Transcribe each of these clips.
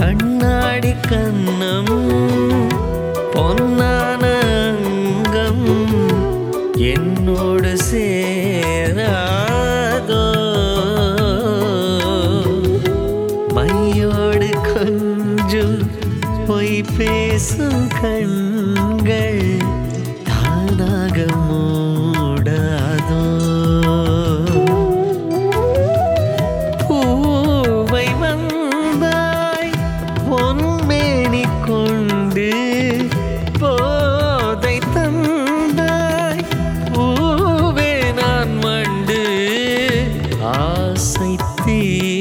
கண்ணாடி கண்ணம் பொன்னான அங்கம் என்னோடு சேராதோ மையோடு கொஞ்சம் பொய் பேசும் கண்கள் தானாக மூடாதோ பூவை வந்தாய் பொன்மேனி கொண்டு போதை தந்தாய் பூவே நான் மண்டு ஆசை தீ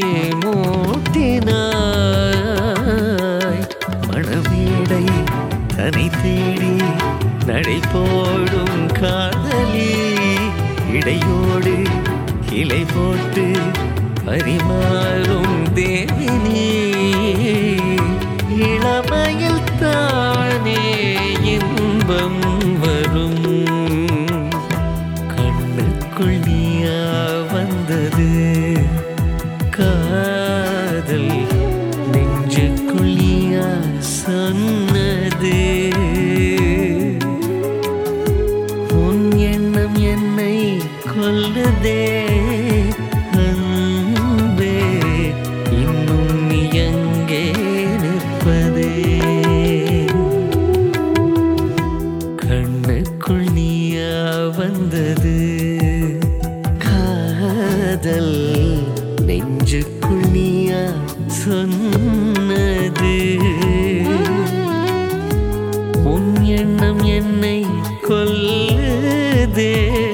மூட்டினாய் மணமேடை தனி தேடி நடை போடும் காதலி இடையோடு கிளை போட்டு பரிமாறும் தேவினி இளமையில் தானே இன்பம் வரும் கண்ணுக்குள் நீயா வந்தது காதல் நெஞ்சுக்குள் நீயா சொன்னது உன் எண்ணம் என்னை கொல்லுதே அன்பே இன்னும் நீ எங்கே நிற்பதே கண்ணுக்குள் நீயா வந்தது காதல் நெஞ்சுக்குள் நீயா சொன்னது உன் எண்ணம் என்னை கொல்லுதே